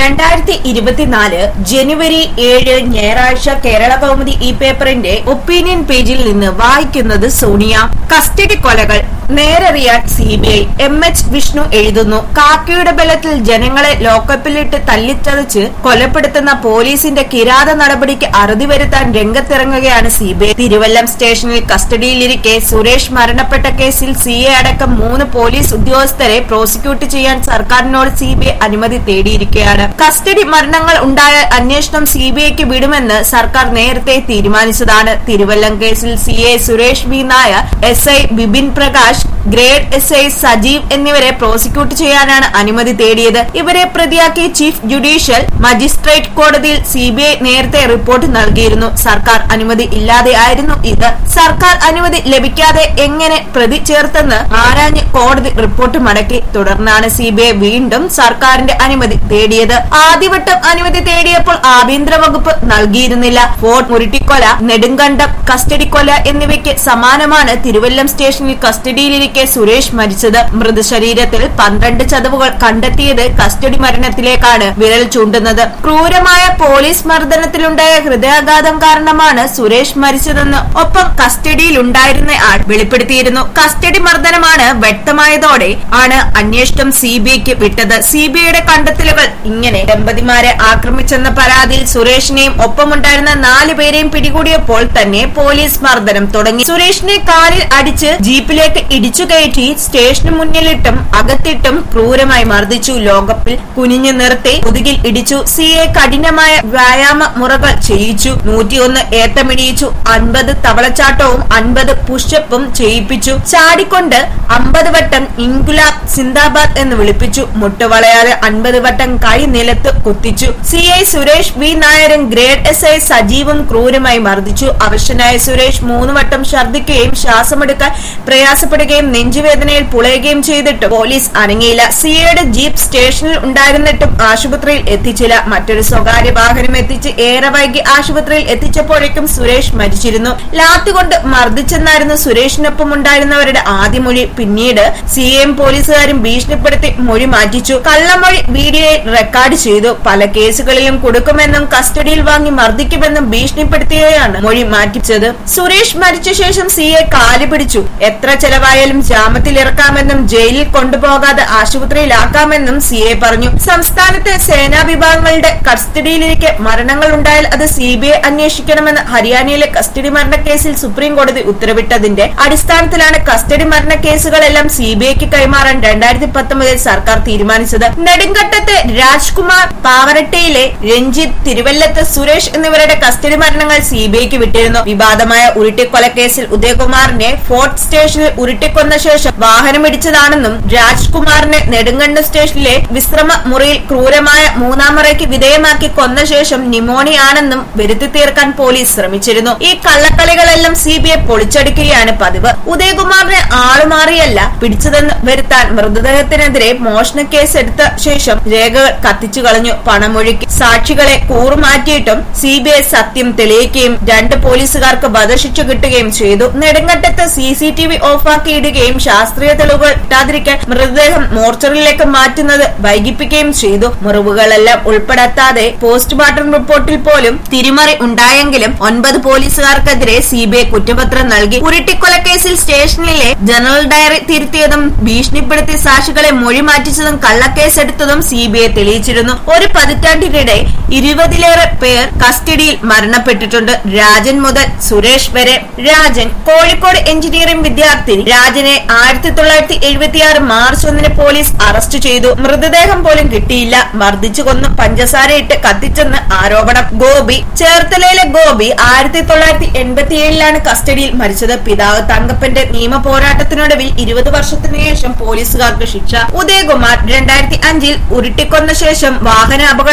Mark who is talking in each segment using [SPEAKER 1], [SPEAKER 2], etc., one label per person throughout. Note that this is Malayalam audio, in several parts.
[SPEAKER 1] രണ്ടായിരത്തി ഇരുപത്തിനാല് ജനുവരി ഏഴ് ഞായറാഴ്ച കേരള കൗമുദി ഈ പേപ്പറിന്റെ ഒപ്പീനിയൻ പേജിൽ നിന്ന് വായിക്കുന്നത് സോണിയ കസ്റ്റഡി കൊലകൾ നേരറിയാൻ C B I M H Vishnu എഴുതുന്നു കാക്കയുടെ ബലത്തിൽ ജനങ്ങളെ ലോക്കപ്പിലിട്ട് തല്ലിച്ചതച്ച് കൊലപ്പെടുത്തുന്ന പോലീസിന്റെ കിരാത നടപടിക്ക് അറുതി വരുത്താൻ രംഗത്തിറങ്ങുകയാണ് സി ബി ഐ തിരുവല്ലം സ്റ്റേഷനിൽ കസ്റ്റഡിയിലിരിക്കെ സുരേഷ് മരണപ്പെട്ട കേസിൽ സി എ അടക്കം മൂന്ന് പോലീസ് ഉദ്യോഗസ്ഥരെ പ്രോസിക്യൂട്ട് ചെയ്യാൻ സർക്കാരിനോട് സി ബി ഐ അനുമതി തേടിയിരിക്കുകയാണ് കസ്റ്റഡി മരണങ്ങൾ ഉണ്ടായ അന്വേഷണം സി ബി ഐക്ക് വിടുമെന്ന് സർക്കാർ നേരത്തെ തീരുമാനിച്ചതാണ് തിരുവല്ലം കേസിൽ C A Suresh B Nair S I Bipin Prakash grade S I Sajeev എന്നിവരെ പ്രോസിക്യൂട്ട് ചെയ്യാനാണ് അനുമതി തേടിയത് ഇവരെ പ്രതിയാക്കി ചീഫ് ജുഡീഷ്യൽ മജിസ്ട്രേറ്റ് കോടതിയിൽ സി ബി ഐ നേരത്തെ റിപ്പോർട്ട് നൽകിയിരുന്നു സർക്കാർ അനുമതി ഇല്ലാതെയായിരുന്നു ഇത് സർക്കാർ അനുമതി ലഭിക്കാതെ എങ്ങനെ പ്രതി ചേർത്തെന്ന് ആരാഞ്ഞ് കോടതി റിപ്പോർട്ട് മടക്കി തുടർന്നാണ് സി ബി ഐ വീണ്ടും സർക്കാരിന്റെ അനുമതി തേടിയത് ആദ്യവട്ടം അനുമതി തേടിയപ്പോൾ ആഭ്യന്തര വകുപ്പ് നൽകിയിരുന്നില്ല ഫോർട്ട് മുരുട്ടിക്കൊല നെടുങ്കണ്ടം കസ്റ്റഡി കൊല എന്നിവയ്ക്ക് സമാനമാണ് തിരുവല്ലം സ്റ്റേഷനിൽ കസ്റ്റഡിയിലിരിക്കെ സുരേഷ് മരിച്ചത് മൃതശരീരത്തിൽ പന്ത്രണ്ട് ചതവുകൾ കണ്ടെത്തിയത് കസ്റ്റഡി മരണത്തിലേക്കാണ് വിരൽ ചൂണ്ടുന്നത് ക്രൂരമായ പോലീസ് മർദ്ദനത്തിലുണ്ടായ ഹൃദയാഘാതം കാരണമാണ് സുരേഷ് മരിച്ചതെന്ന് ഒപ്പം കസ്റ്റഡിയിലുണ്ടായിരുന്ന ആൾ വെളിപ്പെടുത്തിയിരുന്നു കസ്റ്റഡി മർദ്ദനമാണ് വ്യക്തമായതോടെ ആണ് അന്വേഷണം സി ബി ഐക്ക് വിട്ടത് സി ബി ഐയുടെ കണ്ടെത്തലുകൾ ഇങ്ങനെ ദമ്പതിമാരെ ആക്രമിച്ചെന്ന പരാതിയിൽ സുരേഷിനെയും ഒപ്പമുണ്ടായിരുന്ന നാല് പേരെയും പിടികൂടിയപ്പോൾ തന്നെ പോലീസ് മർദ്ദനം തുടങ്ങി സുരേഷിനെ കാലിൽ അടിച്ച് ജീപ്പിലേക്ക് ഇടിച്ചു കയറ്റി സ്റ്റേഷന് മുന്നിലിട്ടും അകത്തിട്ടും ക്രൂരമായി മർദ്ദിച്ചു ലോകപ്പിൽ കുനിഞ്ഞു നിർത്തി മുതുകിൽ ഇടിച്ചു സി എ കഠിനമായ വ്യായാമ മുറകൾ ചെയ്യിച്ചു നൂറ്റിയൊന്ന് ഏത്തമിടിയിച്ചു അൻപത് തവളച്ചാട്ടവും അൻപത് പുഷപ്പും ചെയ്യിപ്പിച്ചു ചാടിക്കൊണ്ട് അമ്പത് വട്ടം ഇൻകുലാബ് സിന്ദാബാദ് എന്ന് വിളിപ്പിച്ചു മുട്ടുവളയാതെ അൻപത് വട്ടം കൈ നിലത്ത് കുത്തിച്ചു സി ഐ സുരേഷ് വി നായരും ഗ്രേഡ് എസ് ഐ സജീവും ക്രൂരമായി മർദ്ദിച്ചു അവശനായ സുരേഷ് മൂന്ന് വട്ടം ഛർദ്ദിക്കുകയും ശ്വാസമെടുക്കാൻ പ്രയാസപ്പെടുകയും നെഞ്ചുവേദനയിൽ പുളയുകയും ചെയ്തിട്ടും പോലീസ് അനങ്ങിയില്ല സിഐയുടെ ജീപ്പ് സ്റ്റേഷനിൽ ഉണ്ടായിരുന്നിട്ടും ആശുപത്രിയിൽ എത്തിച്ചില്ല മറ്റൊരു സ്വകാര്യ വാഹനം എത്തിച്ച് ഏറെ വൈകി ആശുപത്രിയിൽ എത്തിച്ചപ്പോഴേക്കും സുരേഷ് മരിച്ചിരുന്നു ലാത്തുകൊണ്ട് മർദ്ദിച്ചെന്നായിരുന്നു സുരേഷിനൊപ്പം ഉണ്ടായിരുന്നവരുടെ ആദ്യ മൊഴി പിന്നീട് സി എം പോലീസുകാരും ഭീഷണിപ്പെടുത്തി മൊഴി മാറ്റിച്ചു കള്ളമൊഴി വീഡിയോയിൽ റെക്കോർഡ് ചെയ്തു പല കേസുകളിലും കൊടുക്കുമെന്നും കസ്റ്റഡിയിൽ വാങ്ങി മർദ്ദിക്കുമെന്നും ഭീഷണിപ്പെടുത്തിയാണ് മൊഴി മാറ്റിച്ചത് സുരേഷ് മരിച്ച ശേഷം സി എ കാല് പിടിച്ചു എത്ര ചെലവായാലും ജാമ്യത്തിലിറക്കാമെന്നും ജയിലിൽ കൊണ്ടുപോകാതെ ആശുപത്രിയിലാക്കാമെന്നും സി എ പറഞ്ഞു സംസ്ഥാനത്തെ സേനാ വിഭാഗങ്ങളുടെ കസ്റ്റഡിയിലിരിക്കെ മരണങ്ങൾ ഉണ്ടായാൽ അത് സി ബി ഐ അന്വേഷിക്കണമെന്ന് ഹരിയാനയിലെ കസ്റ്റഡി മരണ കേസിൽ സുപ്രീം കോടതി ഉത്തരവിട്ടതിന്റെ അടിസ്ഥാനത്തിലാണ് കസ്റ്റഡി മരണ കേസുകളെല്ലാം സി ബി ഐക്ക് കൈമാറാൻ രണ്ടായിരത്തി പത്തൊമ്പതിൽ സർക്കാർ തീരുമാനിച്ചത് നെടുങ്കണ്ടത്തെ രാജ്കുമാർ പാവറട്ടയിലെ രഞ്ജിത്ത് തിരുവല്ലത്ത് സുരേഷ് എന്നിവരുടെ കസ്റ്റഡി മരണങ്ങൾ സി ബി ഐക്ക് വിട്ടിരുന്നു വിവാദമായ ഉരുട്ടിക്കൊലക്കേസിൽ ഉദയകുമാറിനെ ഫോർട്ട് സ്റ്റേഷനിൽ ഉരുട്ടിക്കൊന്ന ശേഷം വാഹനമിടിച്ചതാണെന്നും രാജ്കുമാറിനെ നെടുങ്കണ്ടം സ്റ്റേഷനിലെ വിശ്രമ മുറിയിൽ ക്രൂരമായ മൂന്നാമറയ്ക്ക് വിധേയമാക്കി കൊന്ന ശേഷം നിമോണിയ ആണെന്നും വരുത്തി തീർക്കാൻ പോലീസ് ശ്രമിച്ചിരുന്നു ഈ കള്ളക്കളികളെല്ലാം സി ബി ഐ പൊളിച്ചടുക്കുകയാണ് പതിവ് ഉദയകുമാറിനെ ആളുമാറിയല്ല പിടിച്ചതെന്ന് വരുത്താൻ മൃതദേഹത്തിനെതിരെ മോഷണ കേസ് എടുത്ത ശേഷം രേഖകൾ കത്തിച്ചു കളഞ്ഞു പണമൊഴുക്കി സാക്ഷികളെ കൂറുമാറ്റിയിട്ടും സി ബി ഐ സത്യം തെളിയിക്കുകയും രണ്ട് പോലീസുകാർക്ക് വധശിക്ഷ കിട്ടുകയും ചെയ്തു നെടുങ്കണ്ടത്ത് സി സി ടി വി ഓഫാക്കിയിടുകയും ശാസ്ത്രീയ തെളിവുകൾ കിട്ടാതിരിക്കാൻ മൃതദേഹം മോർച്ചറിയിലേക്ക് മാറ്റുന്നത് വൈകിപ്പിക്കുകയും ചെയ്തു മുറിവുകളെല്ലാം ഉൾപ്പെടുത്താതെ പോസ്റ്റ്മോർട്ടം റിപ്പോർട്ടിൽ പോലും തിരിമറി ഉണ്ടായെങ്കിലും ഒൻപത് പോലീസുകാർക്കെതിരെ സി ബി ഐ കുറ്റപത്രം നൽകി ഉരുട്ടിക്കൊലക്കേസിൽ സ്റ്റേഷനിലെ ജനറൽ ഡയറി തിരുത്തിയതും ഭീഷണിപ്പെടുത്തി സാക്ഷികളെ മൊഴി മാറ്റിച്ചതും കള്ളക്കേസെടുത്തതും സി ബി ഐ തെളിയിച്ചിരുന്നു ഒരു പതിറ്റാണ്ടിനിടെ ഇരുപതിലേറെ പേർ കസ്റ്റഡിയിൽ മരണപ്പെട്ടിട്ടുണ്ട് രാജൻ മുതൽ സുരേഷ് വരെ രാജൻ കോഴിക്കോട് എഞ്ചിനീയറിംഗ് വിദ്യാർത്ഥി രാജനെ ആയിരത്തി തൊള്ളായിരത്തി എഴുപത്തിയാറ് മാർച്ച് ഒന്നിന് പോലീസ് അറസ്റ്റ് ചെയ്തു മൃതദേഹം പോലും കിട്ടിയില്ല മർദ്ദിച്ചു കൊന്നു പഞ്ചസാരയിട്ട് കത്തിച്ചെന്ന് ആരോപണം ഗോപി ചേർത്തലയിലെ ഗോപി ആയിരത്തി തൊള്ളായിരത്തി എൺപത്തിയേഴിലാണ് കസ്റ്റഡിയിൽ മരിച്ചത് പിതാവ് തങ്കപ്പന്റെ നിയമ പോരാട്ടത്തിനൊടുവിൽ ഇരുപത് വർഷത്തിനു ശേഷം പോലീസുകാർക്ക് ശിക്ഷ ഉദയകുമാർ രണ്ടായിരത്തി അഞ്ചിൽ ഉരുട്ടിക്കൊന്ന ശേഷം വാഹന അപകടമെന്ന്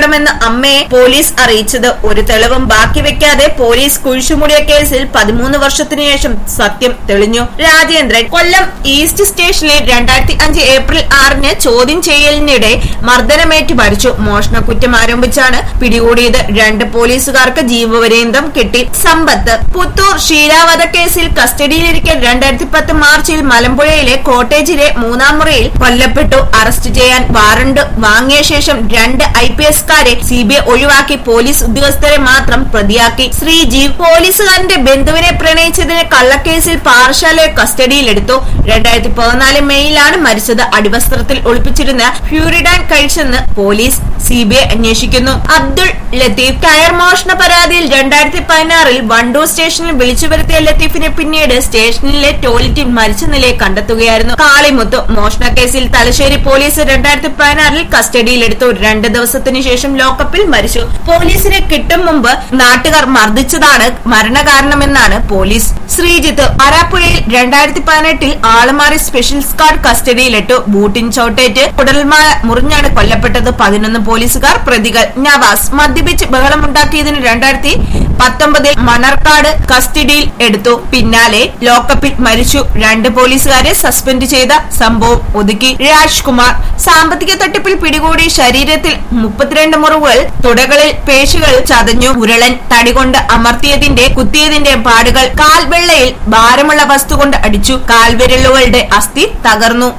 [SPEAKER 1] അമ്മയെ പോലീസ് അറിയിച്ചത് ഒരു തെളിവും ബാക്കി വെക്കാതെ പോലീസ് കുഴിച്ചുമൂടിയ കേസിൽ പതിമൂന്ന് വർഷത്തിനു ശേഷം സത്യം തെളിഞ്ഞു രാജേന്ദ്രൻ കൊല്ലം ഈസ്റ്റ് സ്റ്റേഷനിൽ രണ്ടായിരത്തി അഞ്ച് ഏപ്രിൽ ആറിന് ചോദ്യം ചെയ്യലിനിടെ മർദ്ദനമേറ്റ് മരിച്ചു മോഷണ കുറ്റം ആരംഭിച്ചാണ് പിടികൂടിയത് രണ്ട് പോലീസുകാർക്ക് ജീവപര്യന്തം കിട്ടി സമ്പത്ത് പുത്തൂർ ശീലാവധ കേസിൽ കസ്റ്റഡിയിലിരിക്കെ രണ്ടായിരത്തി പത്ത് മാർച്ചിൽ മലമ്പുഴയിലെ കോട്ടേജിലെ മൂന്നാം മുറിയിൽ കൊല്ലപ്പെട്ടു അറസ്റ്റ് ചെയ്യാൻ വാറണ്ട് വാങ്ങിയ ശേഷം രണ്ട് ഐ പി എസ്കാരെ സി ബി ഐ ഒഴിവാക്കി പോലീസ് ഉദ്യോഗസ്ഥരെ മാത്രം പ്രതിയാക്കി ശ്രീജീവ് പോലീസുകാരന്റെ ബന്ധുവിനെ പ്രണയിച്ചതിന് കള്ളക്കേസിൽ പാറശാലയെ കസ്റ്റഡിയിലെടുത്തു രണ്ടായിരത്തി പതിനാല് മെയ്യിലാണ് മരിച്ചത് അടിവസ്ത്രത്തിൽ ഒളിപ്പിച്ചിരുന്ന ഫ്യൂരിഡാൻ കഴിച്ചെന്ന് പോലീസ് സി ബി ഐ അന്വേഷിക്കുന്നു അബ്ദുൾ ലത്തീഫ് ടയർ മോഷണ പരാതിയിൽ രണ്ടായിരത്തി പതിനാറിൽ വണ്ടൂർ സ്റ്റേഷനിൽ വിളിച്ചു വരുത്തിയ ലത്തീഫിനെ പിന്നീട് സ്റ്റേഷനിലെ ടോയ്ലറ്റിൽ മരിച്ച നിലയെ കണ്ടെത്തുകയായിരുന്നു കാളിമുത്ത് മോഷണ കേസിൽ തലശ്ശേരി പോലീസ് രണ്ടായിരത്തി പതിനാറിൽ കസ്റ്റഡിയിലെടുത്തു രണ്ട് ദിവസത്തിനു ശേഷം ലോക്കപ്പിൽ മരിച്ചു പോലീസിനെ കിട്ടും മുമ്പ് നാട്ടുകാർ മർദ്ദിച്ചതാണ് മരണകാരണമെന്നാണ് പോലീസ് ശ്രീജിത്ത് ആരാപ്പുഴയിൽ രണ്ടായിരത്തി പതിനെട്ടിൽ ആളമാറി സ്പെഷ്യൽ സ്ക്വാഡ് കസ്റ്റഡിയിലിട്ടു ബൂട്ടിൻ ചോട്ടേറ്റ് കുടൽമാല മുറിഞ്ഞാണ് കൊല്ലപ്പെട്ടത് പതിനൊന്ന് പോലീസുകാർ പ്രതികൾ നവാസ് മദ്യപിച്ച് ബഹളമുണ്ടാക്കിയതിന് രണ്ടായിരത്തി പത്തൊമ്പതിൽ മണർക്കാട് കസ്റ്റഡിയിൽ എടുത്തു പിന്നാലെ ലോക്കപ്പിൽ മരിച്ചു രണ്ട് പോലീസുകാരെ സസ്പെൻഡ് ചെയ്ത സംഭവം ഒതുക്കി രാജ്കുമാർ സാമ്പത്തിക തട്ടിപ്പിൽ പിടികൂടി ശരീരത്തിൽ മുപ്പത്തിരണ്ട് മുറിവുകൾ തുടകളിൽ പേശികൾ ചതഞ്ഞു ഉരുളൻ തടികൊണ്ട് അമർത്തിയതിന്റെ കുത്തിയതിന്റെ പാടുകൾ കാൽവെള്ളയിൽ ഭാരമുള്ള വസ്തു കൊണ്ട് അടിച്ചു കാൽവിരലുകളുടെ അസ്ഥി തകർന്നു